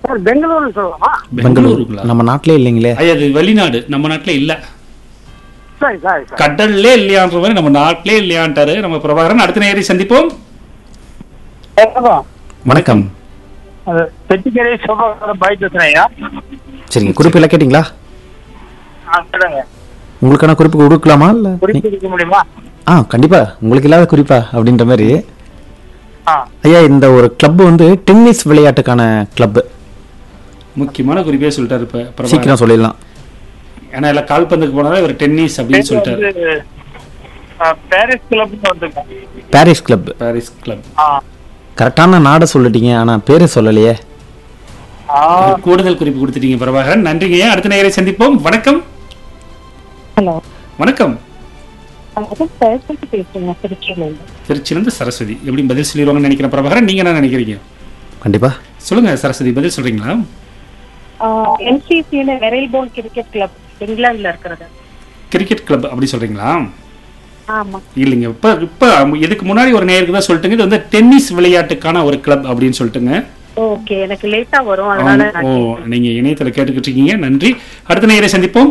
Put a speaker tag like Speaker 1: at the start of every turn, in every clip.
Speaker 1: Sir பெங்களூர்னு சொல்லலாமா
Speaker 2: பெங்களூர்
Speaker 3: பெங்களூருங்களா
Speaker 2: நம்ம நாட்டிலே இல்லைங்களே
Speaker 3: ஐயா அது வெளிநாடு நம்ம நாட்டுல இல்ல
Speaker 1: சரி சரி சார்
Speaker 3: கடல்லே இல்லையான்ற மாதிரி நம்ம நாட்டிலே இல்லையான்ட்டாரு நம்ம பிரபாகரன் அடுத்த நேரை சந்திப்போம்
Speaker 1: வணக்கம்.
Speaker 2: வணக்கம்
Speaker 1: அது செட்டிக்கரை சோபா பாய் பேசுறேன் ஐயா
Speaker 2: சரிங்க குறிப்பு எல்லாம் கேட்டிங்களா
Speaker 1: ஆ, சொல்லுங்க
Speaker 2: உங்களுக்கான குறிப்பு கொடுக்கலாமா இல்ல
Speaker 1: குறிப்பு கொடுக்க முடியுமா
Speaker 2: ஆ கண்டிப்பா உங்களுக்கு இல்லாத குறிப்பா அப்படின்ற மாதிரி
Speaker 1: ஆ
Speaker 2: ஐயா இந்த ஒரு கிளப் வந்து டென்னிஸ் விளையாட்டுக்கான கிளப்
Speaker 3: முக்கியமான குறிப்பே சொல்லிட்டாரு இப்ப பிரபாகரன்
Speaker 2: சீக்கிரம் சொல்லிடலாம்
Speaker 3: ஏன்னா எல்லாம் கால்பந்துக்கு போனாலும் இவர் டென்னிஸ் அப்படின்னு சொல்லிட்டாரு
Speaker 1: வந்து, ஆ, பாரிஸ் கிளப்னு வந்துங்க
Speaker 2: பாரிஸ் கிளப்
Speaker 3: பாரிஸ் கிளப்
Speaker 1: ஆ
Speaker 2: கரெக்டான நாடை சொல்லிட்டீங்க ஆனா பேரு சொல்லலையே
Speaker 1: ஆ
Speaker 3: கூடுதல் குறிப்பு கொடுத்துட்டீங்க பிரபாகரன் நன்றிங்க அடுத்த நேரை சந்திப்போம் வணக்கம்
Speaker 4: ஹலோ
Speaker 3: வணக்கம்
Speaker 4: வணக்கம் சரஸ்வதி பேசுறேங்க திருச்சியிலேருந்து
Speaker 3: திருச்சியிலிருந்து சரஸ்வதி எப்படி பதில் சொல்லிடுவாங்கன்னு நினைக்கிறேன் பிரபாகரன் நீங்க என்ன நினைக்கிறீங்க
Speaker 2: கண்டிப்பா
Speaker 3: சொல்லுங்க சரஸ்வதி பதில் சொல்றீங்களா
Speaker 4: என்சிசின்னு வெரைல்போன் கிரிக்கெட் கிளப் இங்கிலாந்துல இருக்கிறது
Speaker 3: கிரிக்கெட் கிளப் அப்படி சொல்றீங்களா
Speaker 4: ஆமா
Speaker 3: இல்லைங்க இப்ப இப்ப இதுக்கு முன்னாடி ஒரு நேருக்கு தான் சொல்லிட்டுங்க இது வந்து டென்னிஸ் விளையாட்டுக்கான ஒரு கிளப் அப்படின்னு சொல்லிட்டுங்க
Speaker 4: ஓகே எனக்கு லேட்டா வரும் அதனால
Speaker 3: ஆமா.
Speaker 4: நான்
Speaker 3: ஓ
Speaker 4: கேட்டேன்.
Speaker 3: நீங்க இணையத்துல கேட்டுக்கிட்டு இருக்கீங்க நன்றி அடுத்த நேரை சந்திப்போம்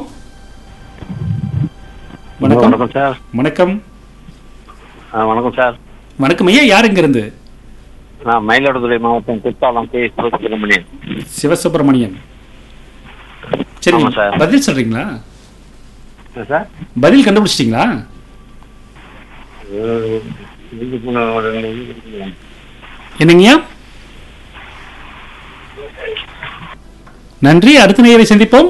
Speaker 3: வணக்கம்
Speaker 5: வணக்கம் சார்
Speaker 3: வணக்கம்
Speaker 5: ஆ, வணக்கம் சார்
Speaker 3: வணக்கம் ஐயா யார் இங்க இருந்து
Speaker 5: நான் மயிலாடுதுறை மாவட்டம் குத்தாலம் கே சுப்பிரமணியன்
Speaker 3: சிவசுப்பிரமணியன் சரி
Speaker 5: ஆமா சார்.
Speaker 3: பதில் சொல்றீங்களா
Speaker 5: சார்
Speaker 3: பதில் கண்டுபிடிச்சிட்டீங்களா என்னங்கய்யா நன்றி அடுத்த நேரை சந்திப்போம்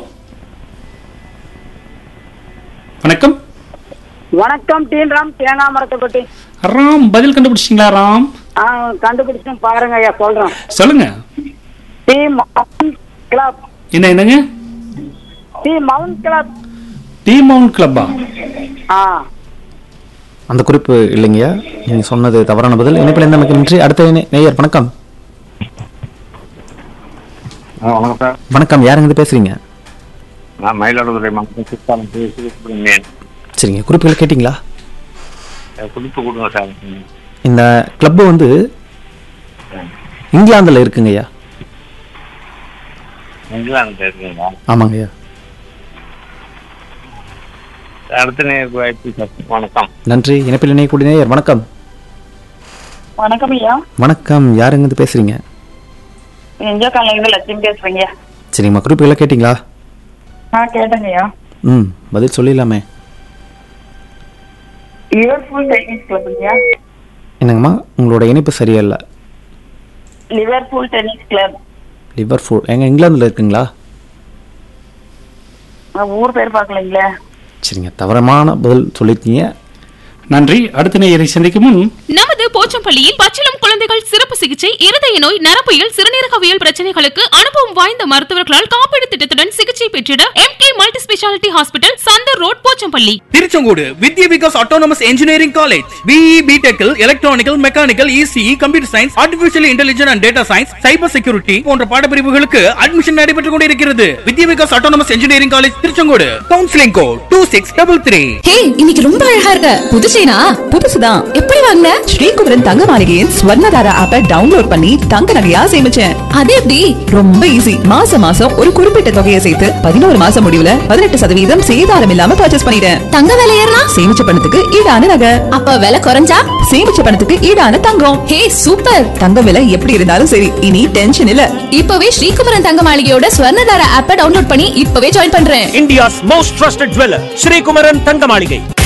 Speaker 3: வணக்கம்
Speaker 1: வணக்கம் டீன் ராம் தேனாமரத்தைப்பட்டி
Speaker 3: ராம் பதில் கண்டுபிடிச்சிட்டீங்களா ராம்
Speaker 1: ஆ கண்டுபிடிச்சு பாருங்க ஐயா சொல்றேன்
Speaker 3: சொல்லுங்க
Speaker 1: டி மவுண்ட் கிளப்
Speaker 3: என்ன என்னங்க
Speaker 1: T mount club
Speaker 3: T mount கிளப்பா
Speaker 1: ஆ
Speaker 2: அந்த குறிப்பு இல்லைங்கய்யா நீங்க சொன்னது தவறான பதில் இணைப்பில் இருந்த நமக்கு நன்றி அடுத்த நே- நேயர் வணக்கம்
Speaker 5: ஆ, வணக்கம் சார்
Speaker 2: வணக்கம் யாருங்க இது பேசுறீங்க
Speaker 5: நான் மயிலாடுதுறை மாவட்டம் குத்தாலம் கே சுப்பிரமணியன்
Speaker 2: சரிங்க குறிப்புகள் கேட்டிங்களா
Speaker 5: குறிப்பு கொடுங்க சார்
Speaker 2: இந்த கிளப் வந்து இங்கிலாந்துல இருக்குங்கய்யா
Speaker 5: இங்கிலாந்து இருக்கீங்களா
Speaker 2: ஆமாங்கய்யா
Speaker 5: அடுத்த நேருக்கு வாய்ப்பு சார் வணக்கம்
Speaker 2: நன்றி இணைப்பில் இணையக்கூடிய நேயர் வணக்கம்
Speaker 4: வணக்கம் ஐயா
Speaker 2: வணக்கம் யாருங்க இது பேசுறீங்க
Speaker 4: என்ஜோ காலையில லட்சுமி பேசுறீங்க
Speaker 2: சரிங்கம்மா குறிப்புகளை கேட்டிங்களா
Speaker 4: நான் கேட்டேங்க ஐயா
Speaker 2: ம் பதில் சொல்லிடலாமே
Speaker 4: லிவர்பூல் டென்னிஸ் கிளப் ஐயா
Speaker 2: என்னங்கம்மா உங்களோட இணைப்பு சரியில்லை
Speaker 4: லிவர்பூல் டென்னிஸ் கிளப்
Speaker 2: லிவர்பூல் எங்க இங்கிலாந்துல இருக்குங்களா
Speaker 4: ஊர் பேர் பார்க்கலீங்களே
Speaker 2: சரிங்க தவறமான பதில் சொல்லியிருக்கீங்க
Speaker 3: நன்றி அடுத்த நேரை சந்திக்கும் முன்
Speaker 6: நமது போச்சம்பள்ளியில் பச்சிளம் குழந்தைகள் சிறப்பு சிகிச்சை இருதய நோய் நரம்பியல் சிறுநீரகவியல் பிரச்சனைகளுக்கு அனுபவம் வாய்ந்த மருத்துவர்களால் காப்பீடு திட்டத்துடன் சிகிச்சை பெற்றிட M K multi speciality hospital Chandar road Pochampalli
Speaker 7: Tiruchengode Vidya Vikas autonomous engineering college BE பிடெக்கில் electronical mechanical ECE computer science artificial intelligence and data science cyber security போன்ற பாடப்பிரிவுகளுக்கு அட்மிஷன் நடைபெற்றுக் கொண்டிருக்கிறது Vidya Vikas autonomous engineering college Tiruchengode counselling code two six double three
Speaker 8: hey இன்னைக்கு ரொம்ப அழகா இருக்க புதுச்சேனா புதுசுதான் எப்படி வாங்கின ஸ்ரீகுமரன் தங்க மாளிகையின் ஸ்வர்ணதாரா ஆப்பை டவுன்லோட் பண்ணி தங்க நகையா சேமிச்சேன் அது எப்படி ரொம்ப ஈஸி மாசம் மாசம் ஒரு குறிப்பிட்ட தொகையை சேர்த்து பதினோரு மாசம் முடிவுல பதினெட்டு சதவீதம் சேதாரம் இல்லாம பர்ச்சேஸ் பண்ணிட்டேன் தங்க விலை ஏறினா சேமிச்ச பணத்துக்கு ஈடான நகை அப்ப விலை குறைஞ்சா சேமிச்ச பணத்துக்கு ஈடான தங்கம் ஹே சூப்பர் தங்க விலை எப்படி இருந்தாலும் சரி இனி டென்ஷன் இல்ல இப்பவே ஸ்ரீகுமரன் தங்க மாளிகையோட ஸ்வர்ணதாரா ஆப்பை டவுன்லோட் பண்ணி இப்பவே ஜாயின் பண்றேன்
Speaker 7: India's most trusted jeweller Srikumaran Thanga மாளிகை